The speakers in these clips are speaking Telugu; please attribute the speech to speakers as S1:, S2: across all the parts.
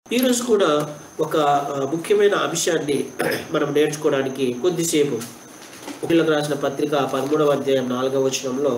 S1: ఈరోజు కూడా ఒక ఆ, ముఖ్యమైన అంశాన్ని మనం నేర్చుకోవడానికి కొద్దిసేపు పిల్లలకు రాసిన పత్రిక పదమూడవ అధ్యాయం నాలుగవ వచనంలో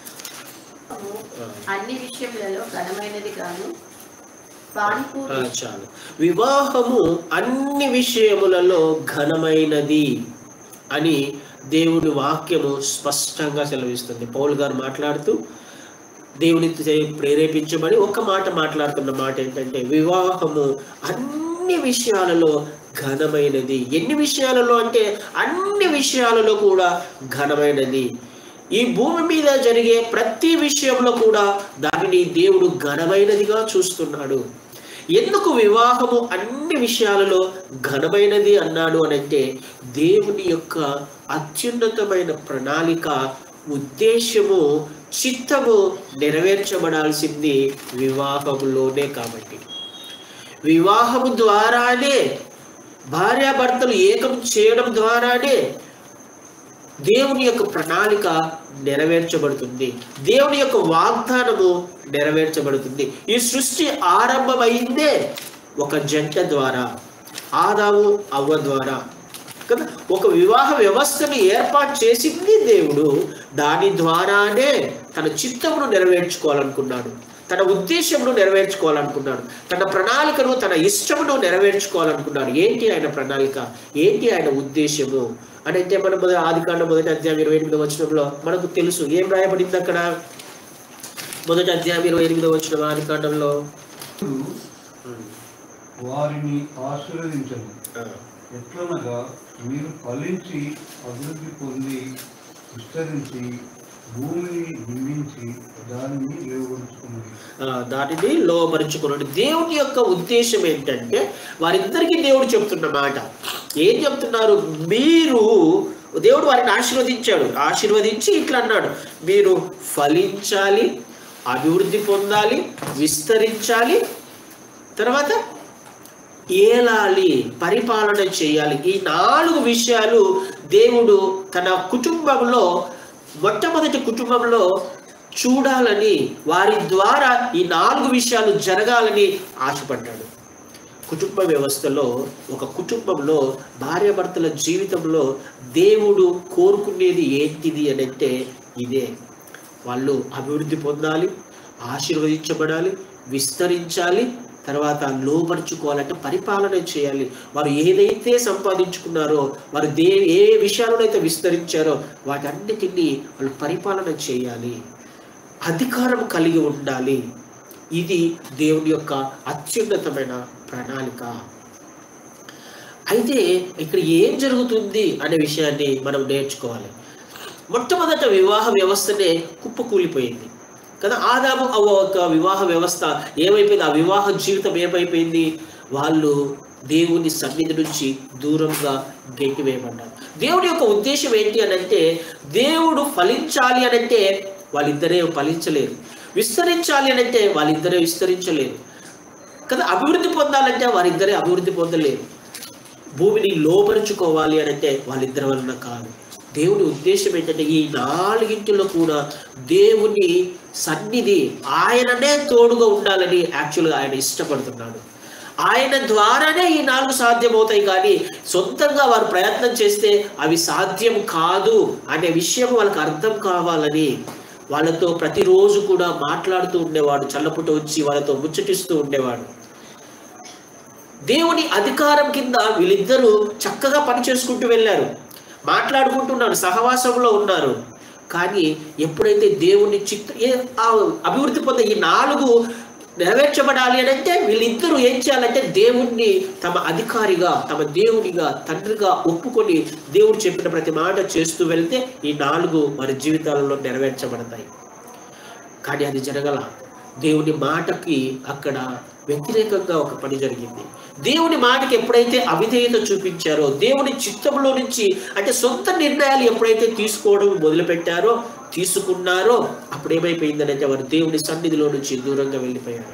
S2: అన్ని విషయములలో ఘనమైనది కాను
S1: ఆ,
S2: పానిపూరి
S1: చాలు వివాహము అన్ని విషయములలో ఘనమైనది అని దేవుని వాక్యము స్పష్టంగా సెలవిస్తుంది పౌల్ గారు మాట్లాడుతూ దేవుని చే- ప్రేరేపించబడి ఒక మాట మాట్లాడుతున్న మాట ఏంటంటే వివాహము అన్ని విషయాలలో ఘనమైనది ఎన్ని విషయాలలో అంటే అన్ని విషయాలలో కూడా ఘనమైనది ఈ భూమి మీద జరిగే ప్రతి విషయంలో కూడా దానిని దేవుడు ఘనమైనదిగా చూస్తున్నాడు ఎందుకు వివాహము అన్ని విషయాలలో ఘనమైనది అన్నాడు అనంటే దేవుని యొక్క అత్యున్నతమైన ప్రణాళిక ఉద్దేశము చిత్తము నెరవేర్చబడాల్సింది వివాహములోనే కాబట్టి వివాహము ద్వారానే భార్యాభర్తలు ఏకం చేయడం ద్వారానే దేవుని యొక్క ప్రణాళిక నెరవేర్చబడుతుంది దేవుని యొక్క వాగ్దానము నెరవేర్చబడుతుంది ఈ సృష్టి ఆరంభమైందే ఒక జంట ద్వారా ఆదాము అవ్వ ద్వారా కదా ఒక వివాహ వ్యవస్థను ఏర్పాటు చేసింది దేవుడు దాని ద్వారానే తన చిత్తమును నెరవేర్చుకోవాలనుకున్నాడు తన ఉద్దేశమును నెరవేర్చుకోవాలనుకున్నాడు తన ప్రణాళికను తన ఇష్టమును నెరవేర్చుకోవాలనుకున్నాడు ఏంటి ఆయన ప్రణాళిక ఏంటి ఆయన ఉద్దేశము అని అంటే మనం మొదటి ఆది కాండం మొదటి అధ్యాయం ఇరవై ఎనిమిది వచనంలో మనకు తెలుసు ఏం రాయబడింది అక్కడ మొదటి అధ్యాయం ఇరవై ఎనిమిది వచ్చిన ఆది కాండంలో
S3: వారిని ఆశీర్వదించను ఎట్లనగా మీరు ఫలించి అభివృద్ధి పొంది విస్తరించి భూమిని నిందించి దానిని లేవగొలుచుకున్నది
S1: ఆ, దానిని లోపరుచుకున్నాడు దేవుని యొక్క ఉద్దేశం ఏంటంటే వారిద్దరికీ దేవుడు చెప్తున్న మాట ఏం చెప్తున్నారు మీరు దేవుడు వారిని ఆశీర్వదించాడు ఆశీర్వదించి ఇట్లా అన్నాడు మీరు ఫలించాలి అభివృద్ధి పొందాలి విస్తరించాలి తర్వాత ఏలాలి పరిపాలన చేయాలి ఈ నాలుగు విషయాలు దేవుడు తన కుటుంబంలో మొట్టమొదటి కుటుంబంలో చూడాలని వారి ద్వారా ఈ నాలుగు విషయాలు జరగాలని ఆశపడ్డాడు కుటుంబ వ్యవస్థలో ఒక కుటుంబంలో భార్యాభర్తల జీవితంలో దేవుడు కోరుకునేది ఏంటిది అని అంటే ఇదే వాళ్ళు అభివృద్ధి పొందాలి ఆశీర్వదించబడాలి విస్తరించాలి తర్వాత లోపరుచుకోవాలంటే పరిపాలన చేయాలి వారు ఏదైతే సంపాదించుకున్నారో వారు దే ఏ విషయాలనైతే విస్తరించారో వాటన్నిటినీ వాళ్ళు పరిపాలన చేయాలి అధికారం కలిగి ఉండాలి ఇది దేవుని యొక్క అత్యున్నతమైన ప్రణాళిక అయితే ఇక్కడ ఏం జరుగుతుంది అనే విషయాన్ని మనం నేర్చుకోవాలి మొట్టమొదట వివాహ వ్యవస్థనే కుప్పకూలిపోయింది కదా ఆదాము అవ్వ ఒక వివాహ వ్యవస్థ ఏమైపోయింది ఆ వివాహ జీవితం ఏమైపోయింది వాళ్ళు దేవుని సన్నిధి నుంచి దూరంగా గెంటివేయబడ్డారు దేవుడి యొక్క ఉద్దేశం ఏంటి అని అంటే దేవుడు ఫలించాలి అని అంటే వాళ్ళిద్దరే ఫలించలేరు విస్తరించాలి అని అంటే వాళ్ళిద్దరే విస్తరించలేరు కదా అభివృద్ధి పొందాలంటే వారిద్దరే అభివృద్ధి పొందలేరు భూమిని లోపరుచుకోవాలి అని అంటే వాళ్ళిద్దరి వలన కాదు దేవుని ఉద్దేశం ఏంటంటే ఈ నాలుగింటిలో కూడా దేవుని సన్నిధి ఆయననే తోడుగా ఉండాలని యాక్చువల్గా ఆయన ఇష్టపడుతున్నాడు ఆయన ద్వారానే ఈ నాలుగు సాధ్యమవుతాయి కానీ సొంతంగా వారు ప్రయత్నం చేస్తే అవి సాధ్యం కాదు అనే విషయం వాళ్ళకి అర్థం కావాలని వాళ్ళతో ప్రతిరోజు కూడా మాట్లాడుతూ ఉండేవాడు చల్లపుట వచ్చి వాళ్ళతో ముచ్చటిస్తూ ఉండేవాడు దేవుని అధికారం కింద వీళ్ళిద్దరూ చక్కగా పని చేసుకుంటూ వెళ్ళారు మాట్లాడుకుంటున్నారు సహవాసంలో ఉన్నారు కానీ ఎప్పుడైతే దేవుని చిత్త ఏ- ఆ అభివృద్ధి పొందే ఈ నాలుగు నెరవేర్చబడాలి అని అంటే వీళ్ళిద్దరూ ఏం చేయాలంటే దేవుణ్ణి తమ అధికారిగా తమ దేవునిగా తండ్రిగా ఒప్పుకొని దేవుడు చెప్పిన ప్రతి మాట చేస్తూ వెళ్తే ఈ నాలుగు వారి జీవితాలలో నెరవేర్చబడతాయి కానీ అది జరగల దేవుని మాటకి అక్కడ వ్యతిరేకంగా ఒక పని జరిగింది దేవుని మాటకి ఎప్పుడైతే అవిధేయత చూపించారో దేవుని చిత్తంలో నుంచి అంటే సొంత నిర్ణయాలు ఎప్పుడైతే తీసుకోవడం మొదలుపెట్టారో తీసుకున్నారో అప్పుడు ఏమైపోయిందనంటే వారు దేవుని సన్నిధిలో నుంచి దూరంగా వెళ్ళిపోయారు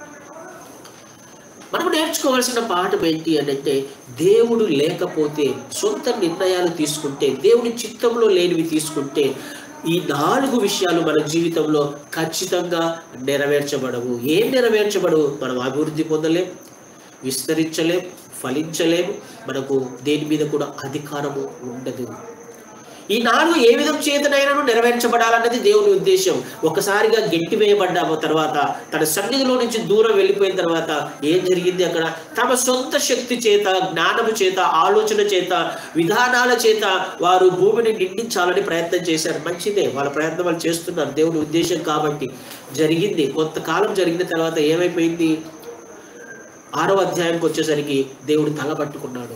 S1: మనం నేర్చుకోవాల్సిన పాఠం ఏంటి అని అంటే దేవుడు లేకపోతే సొంత నిర్ణయాలు తీసుకుంటే దేవుని చిత్తంలో లేనివి తీసుకుంటే ఈ నాలుగు విషయాలు మన జీవితంలో ఖచ్చితంగా నెరవేర్చబడవు ఏం నెరవేర్చబడవు మనం అభివృద్ధి పొందలేం విస్తరించలేం ఫలించలేము మనకు దేని మీద కూడా అధికారము ఉండదు ఈ నాలుగు ఏ విధం చేతనైనాను నెరవేర్చబడాలన్నది దేవుని ఉద్దేశం ఒకసారిగా గట్టి వేయబడ్డాము తర్వాత తన సన్నిధిలో నుంచి దూరం వెళ్ళిపోయిన తర్వాత ఏం జరిగింది అక్కడ తమ సొంత శక్తి చేత జ్ఞానము చేత ఆలోచన చేత విధానాల చేత వారు భూమిని నిండించాలని ప్రయత్నం చేశారు మంచిదే వాళ్ళ ప్రయత్నం వాళ్ళు చేస్తున్నారు దేవుని ఉద్దేశం కాబట్టి జరిగింది కొంతకాలం జరిగిన తర్వాత ఏమైపోయింది ఆరో అధ్యాయంకి వచ్చేసరికి దేవుడు తల పట్టుకున్నాడు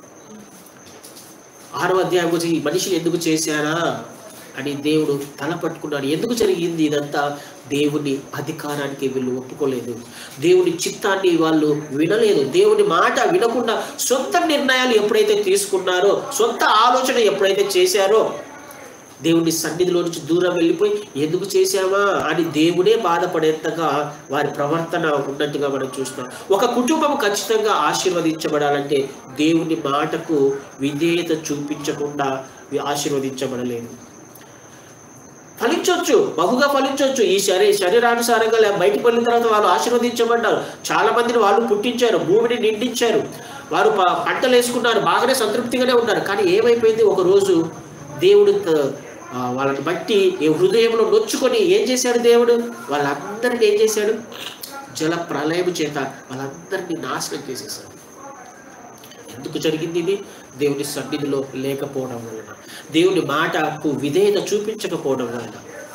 S1: ఆరో అధ్యాయం గురించి ఈ మనిషిని ఎందుకు చేశారా అని దేవుడు తల పట్టుకున్నాడు ఎందుకు జరిగింది ఇదంతా దేవుని అధికారానికి వీళ్ళు ఒప్పుకోలేదు దేవుని చిత్తాన్ని వాళ్ళు వినలేదు దేవుని మాట వినకుండా సొంత నిర్ణయాలు ఎప్పుడైతే తీసుకున్నారో సొంత ఆలోచన ఎప్పుడైతే చేశారో దేవుని సన్నిధిలో నుంచి దూరం వెళ్ళిపోయి ఎందుకు చేశామా అని దేవుడే బాధపడేంతగా వారి ప్రవర్తన ఉన్నట్టుగా మనం చూస్తాం ఒక కుటుంబం ఖచ్చితంగా ఆశీర్వదించబడాలంటే దేవుని మాటకు విధేయత చూపించకుండా ఆశీర్వదించబడలేదు ఫలించవచ్చు బహుగా ఫలించవచ్చు ఈ శరీ శరీరానుసారంగా లే- బయటికి వెళ్ళిన తర్వాత వాళ్ళు ఆశీర్వదించబడ్డారు చాలా మందిని వాళ్ళు పుట్టించారు భూమిని నిండించారు వారు ప- పంటలు వేసుకున్నారు బాగానే సంతృప్తిగానే ఉన్నారు కానీ ఏమైపోయింది ఒక రోజు దేవుడు త- ఆ, వాళ్ళని బట్టి ఈ హృదయంలో నొచ్చుకొని ఏం చేశాడు దేవుడు వాళ్ళందరినీ ఏం చేశాడు జల ప్రళయం చేత వాళ్ళందరినీ నాశనం చేసేసాడు ఎందుకు జరిగింది ఇది దేవుని సన్నిధిలో లేకపోవడం వలన దేవుని మాటకు విధేయత చూపించకపోవడం వలన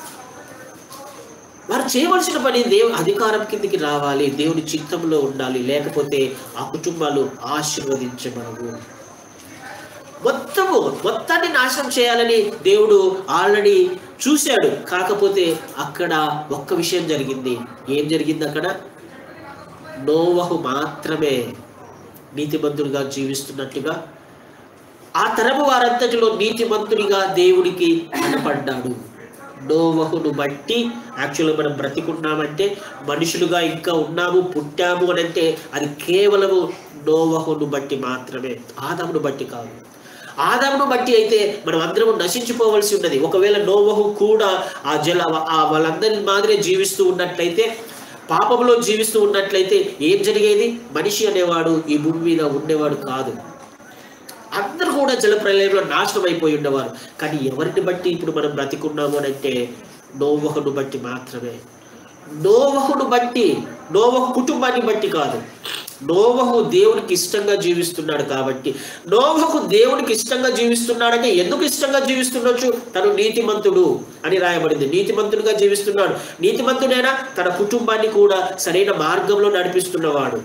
S1: వారు చేయవలసిన పని దేవు అధికారం కిందికి రావాలి దేవుని చిత్తంలో ఉండాలి లేకపోతే ఆ కుటుంబాలు ఆశీర్వదించబడవు మొత్తము మొత్తాన్ని నాశనం చేయాలని దేవుడు ఆల్రెడీ చూశాడు కాకపోతే అక్కడ ఒక్క విషయం జరిగింది ఏం జరిగింది అక్కడ నోవహు మాత్రమే నీతిమంతుడిగా జీవిస్తున్నట్టుగా ఆ తరము వారంతటిలో నీతిమంతుడిగా దేవుడికి కనపడ్డాడు నోవహును బట్టి యాక్చువల్గా మనం బ్రతికున్నామంటే మనుషులుగా ఇంకా ఉన్నాము పుట్టాము అని అంటే అది కేవలము నోవహును బట్టి మాత్రమే ఆదామును బట్టి కాదు ఆదామును బట్టి అయితే మనం అందరం నశించిపోవలసి ఉన్నది ఒకవేళ నోవహు కూడా ఆ జల ఆ వాళ్ళందరి మాదిరే జీవిస్తూ ఉన్నట్లయితే పాపంలో జీవిస్తూ ఉన్నట్లయితే ఏం జరిగేది మనిషి అనేవాడు ఈ భూమి మీద ఉండేవాడు కాదు అందరూ కూడా జలప్రలయంలో నాశనం అయిపోయి ఉండేవారు కానీ ఎవరిని బట్టి ఇప్పుడు మనం బ్రతికున్నాము అని అంటే నోవహును బట్టి మాత్రమే నోవహును బట్టి నోవహు కుటుంబాన్ని బట్టి కాదు నోవహు దేవునికి ఇష్టంగా జీవిస్తున్నాడు కాబట్టి నోవహు దేవునికి ఇష్టంగా జీవిస్తున్నాడంటే ఎందుకు ఇష్టంగా జీవిస్తుండొచ్చు తను నీతిమంతుడు అని రాయబడింది నీతిమంతుడుగా జీవిస్తున్నాడు నీతిమంతుడైనా తన కుటుంబాన్ని కూడా సరైన మార్గంలో నడిపిస్తున్నవాడు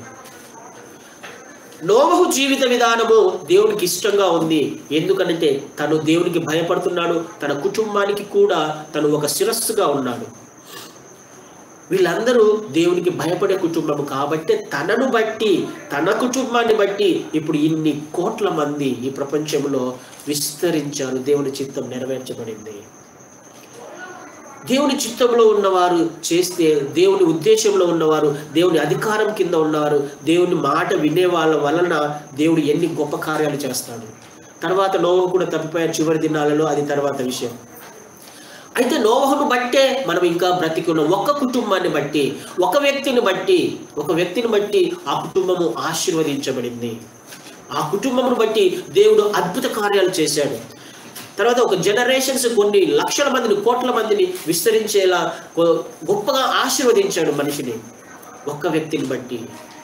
S1: నోవహు జీవిత విధానము దేవునికి ఇష్టంగా ఉంది ఎందుకనంటే తను దేవునికి భయపడుతున్నాడు తన కుటుంబానికి కూడా తను ఒక శిరస్సుగా ఉన్నాడు వీళ్ళందరూ దేవునికి భయపడే కుటుంబం కాబట్టి తనను బట్టి తన కుటుంబాన్ని బట్టి ఇప్పుడు ఇన్ని కోట్ల మంది ఈ ప్రపంచంలో విస్తరించారు దేవుని చిత్తం నెరవేర్చబడింది దేవుని చిత్తంలో ఉన్నవారు చేస్తే దేవుని ఉద్దేశంలో ఉన్నవారు దేవుని అధికారం కింద ఉన్నవారు దేవుని మాట వినే వాళ్ళ వలన దేవుడు ఎన్ని గొప్ప కార్యాలు చేస్తాడు తర్వాత నోవహు కూడా తప్పిపోయారు చివరి దినాలలో అది తర్వాత విషయం అయితే నోవహును బట్టే మనం ఇంకా బ్రతికున్నాం ఒక్క కుటుంబాన్ని బట్టి ఒక వ్యక్తిని బట్టి ఒక వ్యక్తిని బట్టి ఆ కుటుంబము ఆశీర్వదించబడింది ఆ కుటుంబమును బట్టి దేవుడు అద్భుత కార్యాలు చేశాడు తర్వాత ఒక జనరేషన్స్ కొన్ని లక్షల మందిని కోట్ల మందిని విస్తరించేలా గొ- గొప్పగా ఆశీర్వదించాడు మనిషిని ఒక్క వ్యక్తిని బట్టి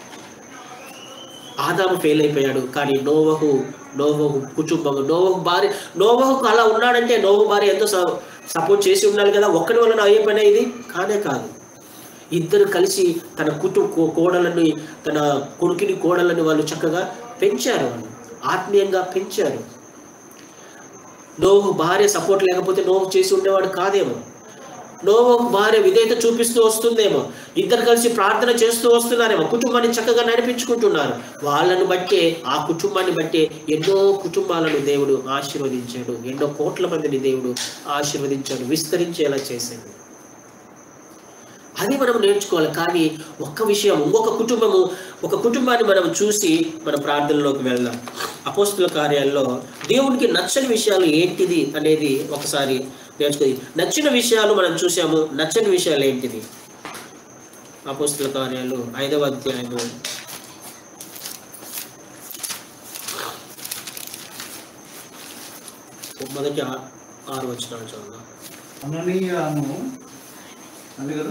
S1: ఆదాము ఫెయిల్ అయిపోయాడు కానీ నోవహు నోవహు కుటుంబము నోవహు భార్య నోవహుకు అలా ఉన్నాడంటే నోవహు భార్య ఎంతో సపోర్ట్ చేసి ఉండాలి కదా ఒక్కడి వలన అయ్యే పని ఇది కానే కాదు ఇద్దరు కలిసి తన కుటుంబ కో- కోడలని తన కొడుకుని కోడలని వాళ్ళు చక్కగా పెంచారు వాళ్ళు ఆత్మీయంగా పెంచారు నోవు భార్య సపోర్ట్ లేకపోతే నోవు చేసి ఉండేవాడు కాదేమో నోవు భార్య విధేయత చూపిస్తూ వస్తుందేమో ఇద్దరు కలిసి ప్రార్థన చేస్తూ వస్తున్నారేమో కుటుంబాన్ని చక్కగా నడిపించుకుంటున్నారు వాళ్ళను బట్టే ఆ కుటుంబాన్ని బట్టే ఎన్నో కుటుంబాలను దేవుడు ఆశీర్వదించాడు ఎన్నో కోట్ల మందిని దేవుడు ఆశీర్వదించాడు విస్తరించేలా చేశాడు అది మనం నేర్చుకోవాలి కానీ ఒక్క విషయం ఇంకొక కుటుంబము ఒక కుటుంబాన్ని మనం చూసి మన ప్రార్థనలోకి వెళ్దాం అపోస్తుల కార్యాల్లో దేవునికి నచ్చని విషయాలు ఏంటిది అనేది ఒకసారి నేర్చుకో నచ్చిన విషయాలు మనం చూసాము నచ్చని విషయాలు ఏంటిది అపోస్తుల కార్యాలు ఐదవ అధ్యాయము మొదటి ఆ- ఆరు వచ్చిన చదువు
S3: అననీయ అను అది కదా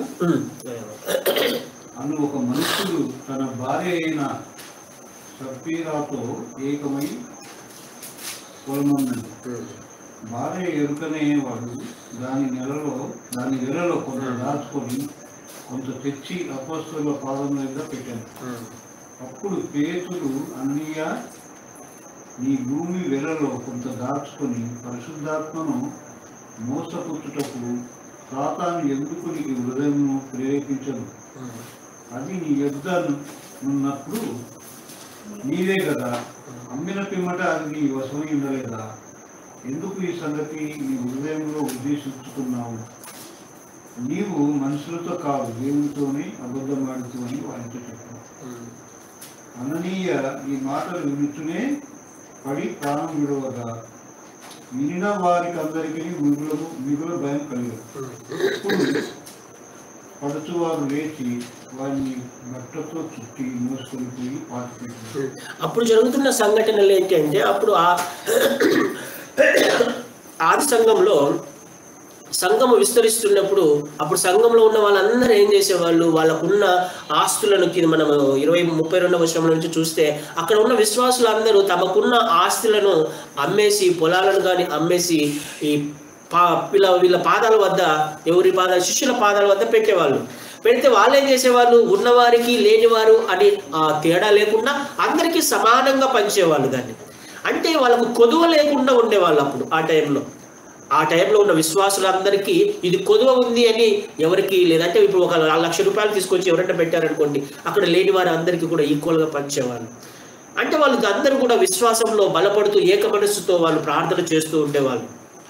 S3: అను ఒక మనుషుడు తన భార్య అయిన సఫీరాతో ఏకమై పొలమన్నది భార్య ఎరుకనే వాడు దాని నెలలో దాని నెలలో కొంత దాచుకొని కొంత తెచ్చి అపస్తుల పాదం మీద పెట్టాను అప్పుడు పేతుడు అన్నయ్య నీ భూమి వెలలో కొంత దాచుకొని పరిశుద్ధాత్మను మోసపుచ్చుటకు సాతాను ఎందుకు నీ హృదయమును ప్రేరేపించదు అది నీ యొద్ద ఉన్నప్పుడు నీదే కదా అమ్మిన పిమ్మట అది నీ వశమై ఉండలేదా ఎందుకు ఈ సంగతి నీ హృదయంలో ఉద్దేశించుకున్నావు నీవు మనుషులతో కాదు దేవునితోనే అబద్ధమాడుతూ అని వారితో చెప్పావు అననీయ ఈ మాటలు వినుచునే పడి ప్రాణం విడవగా వినిన వారికి అందరికీ మిగులు మిగులు భయం కలిగదు అప్పుడు పడుచువారు లేచి వారిని బట్టతో చుట్టి మోసుకొని పోయి పాతిపెట్టారు
S1: అప్పుడు జరుగుతున్న సంఘటనలు ఏంటంటే అప్పుడు ఆ ఆది సంఘంలో సంఘము విస్తరిస్తున్నప్పుడు అప్పుడు సంఘంలో ఉన్న వాళ్ళందరూ ఏం చేసేవాళ్ళు వాళ్ళకున్న ఆస్తులను కింద మనం ఇరవై ముప్పై రెండవ వర్షం నుంచి చూస్తే అక్కడ ఉన్న విశ్వాసులందరూ తమకున్న ఆస్తులను అమ్మేసి పొలాలను కానీ అమ్మేసి ఈ పా వీళ్ళ వీళ్ళ పాదాల వద్ద ఎవరి పాదాల శిష్యుల పాదాల వద్ద పెట్టేవాళ్ళు పెడితే వాళ్ళు ఏం చేసేవాళ్ళు ఉన్నవారికి లేనివారు అని ఆ తేడా లేకుండా అందరికీ సమానంగా పంచేవాళ్ళు దాన్ని అంటే వాళ్ళకు కొదువ లేకుండా ఉండేవాళ్ళు అప్పుడు ఆ టైంలో ఆ టైంలో ఉన్న విశ్వాసులందరికీ ఇది కొదువ ఉంది అని ఎవరికి లేదంటే ఇప్పుడు ఒక లక్ష రూపాయలు తీసుకొచ్చి ఎవరైనా పెట్టారనుకోండి అక్కడ లేని వారు అందరికీ కూడా ఈక్వల్గా పంచేవాళ్ళు అంటే వాళ్ళు అందరూ కూడా విశ్వాసంలో బలపడుతూ ఏక మనస్సుతో వాళ్ళు ప్రార్థన చేస్తూ ఉండేవాళ్ళు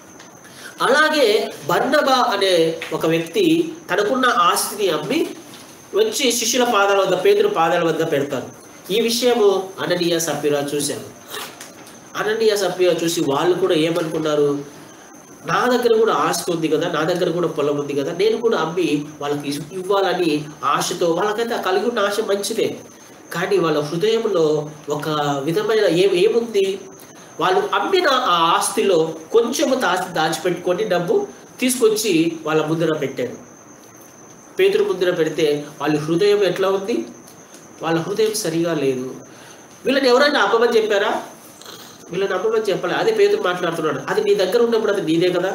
S1: అలాగే బర్నబా అనే ఒక వ్యక్తి తనకున్న ఆస్తిని అమ్మి వచ్చి శిష్యుల పాదాల వద్ద పేదరు పాదాల వద్ద పెడతారు ఈ విషయము అననీయ సభ్యురా చూశాను అననీయ సభ్యురా చూసి వాళ్ళు కూడా ఏమనుకున్నారు నా దగ్గర కూడా ఆస్తి ఉంది కదా నా దగ్గర కూడా పొలం ఉంది కదా నేను కూడా అమ్మి వాళ్ళకి ఇవ్- ఇవ్వాలని ఆశతో వాళ్ళకైతే ఆ కలిగి ఉన్న ఆశ మంచిదే కానీ వాళ్ళ హృదయంలో ఒక విధమైన ఏ ఏముంది వాళ్ళు అమ్మిన ఆ ఆస్తిలో కొంచెము దాచి దాచిపెట్టుకొని డబ్బు తీసుకొచ్చి వాళ్ళ ముందర పెట్టారు పేతురు ముందర పెడితే వాళ్ళ హృదయం ఎట్లా ఉంది వాళ్ళ హృదయం సరిగా లేదు వీళ్ళని ఎవరైనా అమ్మమని చెప్పారా వీళ్ళని అమ్మమని చెప్పాలి అదే పేతురు మాట్లాడుతున్నాడు అది నీ దగ్గర ఉన్నప్పుడు అది నీదే కదా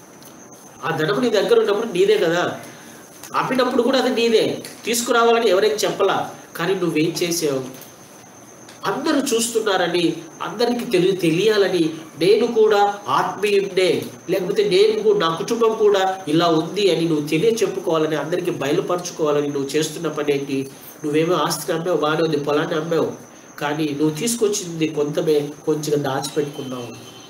S1: ఆ ధనము నీ దగ్గర ఉన్నప్పుడు నీదే కదా అమ్మినప్పుడు కూడా అది నీదే తీసుకురావాలని ఎవరైనా చెప్పలా కానీ నువ్వేం చేసావు అందరూ చూస్తున్నారని అందరికీ తెలియ తెలియాలని నేను కూడా ఆత్మీయుడే లేకపోతే నేను కూడా నా కుటుంబం కూడా ఇలా ఉంది అని నువ్వు తెలియ చెప్పుకోవాలని అందరికీ బయలుపరచుకోవాలని నువ్వు చేస్తున్న పని ఏంటి నువ్వేమో ఆస్తిని అమ్మావు బాగానే ఉంది పొలాన్ని అమ్మావు కానీ నువ్వు తీసుకొచ్చింది కొంతమే కొంచెం దాచిపెట్టుకున్నావు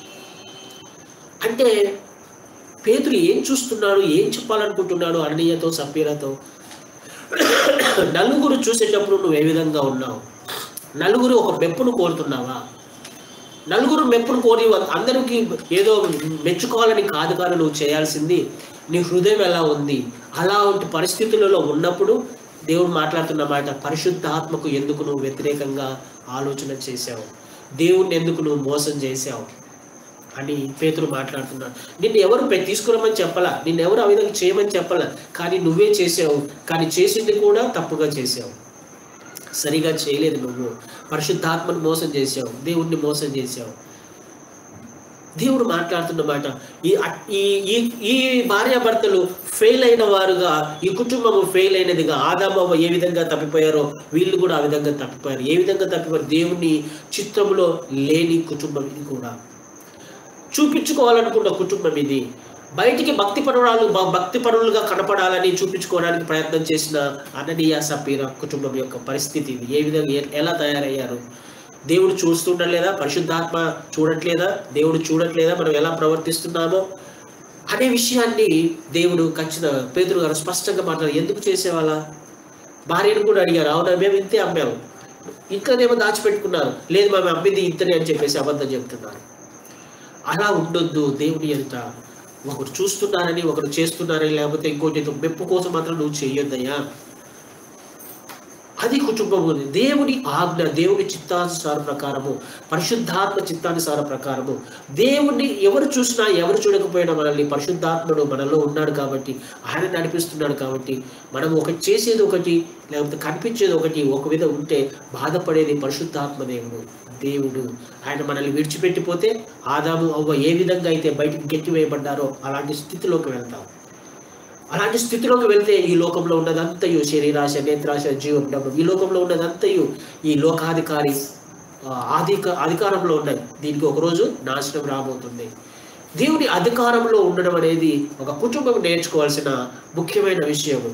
S1: అంటే పేతురు ఏం చూస్తున్నాడు ఏం చెప్పాలనుకుంటున్నాడు అన్నయ్యతో సప్పీరతో నలుగురు చూసేటప్పుడు నువ్వు ఏ విధంగా ఉన్నావు నలుగురు ఒక మెప్పును కోరుతున్నావా నలుగురు మెప్పును కోరి అందరికీ ఏదో మెచ్చుకోవాలని కాదు కానీ నువ్వు చేయాల్సింది నీ హృదయం ఎలా ఉంది అలాంటి పరిస్థితులలో ఉన్నప్పుడు దేవుడు మాట్లాడుతున్న మాట పరిశుద్ధ ఆత్మకు ఎందుకు నువ్వు వ్యతిరేకంగా ఆలోచన చేశావు దేవుణ్ణి ఎందుకు నువ్వు మోసం చేశావు అని పేతురు మాట్లాడుతున్నాడు నిన్ను ఎవరు పె- తీసుకురమ్మని చెప్పలా నిన్ను ఎవరు ఆ విధంగా చేయమని చెప్పలా కానీ నువ్వే చేసావు కానీ చేసింది కూడా తప్పుగా చేసావు సరిగా చేయలేదు నువ్వు పరిశుద్ధాత్మను మోసం చేసావు దేవుణ్ణి మోసం చేసావు దేవుడు మాట్లాడుతున్న మాట ఈ ఈ ఈ ఈ భార్యాభర్తలు ఫెయిల్ అయిన వారుగా ఈ కుటుంబము ఫెయిల్ అయినదిగా ఆదామవ్వ ఏ విధంగా తప్పిపోయారో వీళ్ళు కూడా ఆ విధంగా తప్పిపోయారు ఏ విధంగా తప్పిపోయారు దేవుని చిత్రంలో లేని కుటుంబం ఇది కూడా చూపించుకోవాలనుకున్న కుటుంబం ఇది బయటికి భక్తి పరురాలు భ- భక్తి పరులుగా కనపడాలని చూపించుకోవడానికి ప్రయత్నం చేసిన అననీయ సపీర కుటుంబం యొక్క పరిస్థితి ఇది ఏ విధంగా ఎ- ఎలా తయారయ్యారు దేవుడు చూస్తుండలేదా పరిశుద్ధాత్మ చూడట్లేదా దేవుడు చూడట్లేదా మనం ఎలా ప్రవర్తిస్తున్నామో అనే విషయాన్ని దేవుడు ఖచ్చిత పేదరు గారు స్పష్టంగా మాట్లాడారు ఎందుకు చేసేవాళ్ళ భార్యను కూడా అడిగారు అవునా మేము ఇంతే అమ్మాము ఇంట్లోనేమో దాచిపెట్టుకున్నారు లేదు మేము అమ్మింది ఇంతనే అని చెప్పేసి అబద్ధం చెప్తున్నారు అలా ఉండొద్దు దేవుని ఎదుట ఒకరు చూస్తున్నారని ఒకరు చేస్తున్నారని లేకపోతే ఇంకోటి ఏదో మెప్పు కోసం మాత్రం నువ్వు చెయ్యొద్దయ్యా అది కుటుంబం ఉంది దేవుని ఆజ్ఞ దేవుని చిత్తానుసార ప్రకారము పరిశుద్ధాత్మ చిత్తానుసార ప్రకారము దేవుణ్ణి ఎవరు చూసినా ఎవరు చూడకపోయినా మనల్ని పరిశుద్ధాత్ముడు మనలో ఉన్నాడు కాబట్టి ఆయన నడిపిస్తున్నాడు కాబట్టి మనం ఒకటి చేసేది ఒకటి లేకపోతే కనిపించేది ఒకటి ఒక విధ ఉంటే బాధపడేది పరిశుద్ధాత్మ దేవుడు దేవుడు ఆయన మనల్ని విడిచిపెట్టిపోతే ఆదాము అవ్వ ఏ విధంగా అయితే బయటికి గెట్టివేయబడ్డారో అలాంటి స్థితిలోకి వెళ్తాం అలాంటి స్థితిలోకి వెళ్తే ఈ లోకంలో ఉన్నదంతయు శరీరాశ నేత్రాశ జీవడం ఈ లోకంలో ఉన్నదంతయు ఈ లోకాధికారి ఆ, ఆధిక అధికారంలో ఉన్నాయి దీనికి ఒకరోజు నాశనం రాబోతుంది దేవుని అధికారంలో ఉండడం అనేది ఒక కుటుంబం నేర్చుకోవాల్సిన ముఖ్యమైన విషయము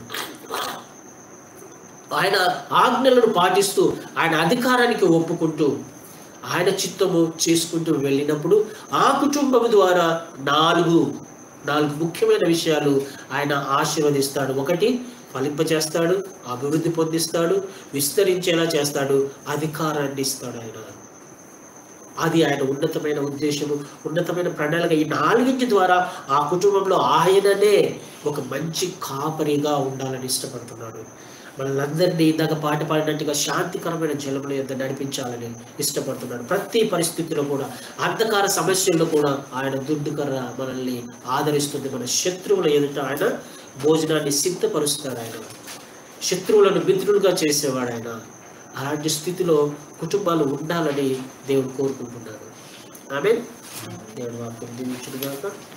S1: ఆయన ఆజ్ఞలను పాటిస్తూ ఆయన అధికారానికి ఒప్పుకుంటూ ఆయన చిత్తము చేసుకుంటూ వెళ్ళినప్పుడు ఆ కుటుంబం ద్వారా నాలుగు నాలుగు ముఖ్యమైన విషయాలు ఆయన ఆశీర్వదిస్తాడు ఒకటి ఫలింపజేస్తాడు అభివృద్ధి పొందిస్తాడు విస్తరించేలా చేస్తాడు అధికారాన్ని ఇస్తాడు ఆయన అది ఆయన ఉన్నతమైన ఉద్దేశము ఉన్నతమైన ప్రణాళిక ఈ నాలుగింటి ద్వారా ఆ కుటుంబంలో ఆయననే ఒక మంచి కాపరిగా ఉండాలని ఇష్టపడుతున్నాడు మనల్ని ఇందాక పాట పాడినట్టుగా శాంతికరమైన జలముల యొద్ద నడిపించాలని ఇష్టపడుతున్నాడు ప్రతి పరిస్థితిలో కూడా అంధకార సమస్యల్లో కూడా ఆయన దుడ్డుకర్ర మనల్ని ఆదరిస్తుంది మన శత్రువుల ఎదుట ఆయన భోజనాన్ని సిద్ధపరుస్తాడు ఆయన శత్రువులను మిత్రులుగా చేసేవాడు ఆయన అలాంటి స్థితిలో కుటుంబాలు ఉండాలని దేవుడు కోరుకుంటున్నాడు ఆమె దేవుడు వాక్యం దీవించుడుగాక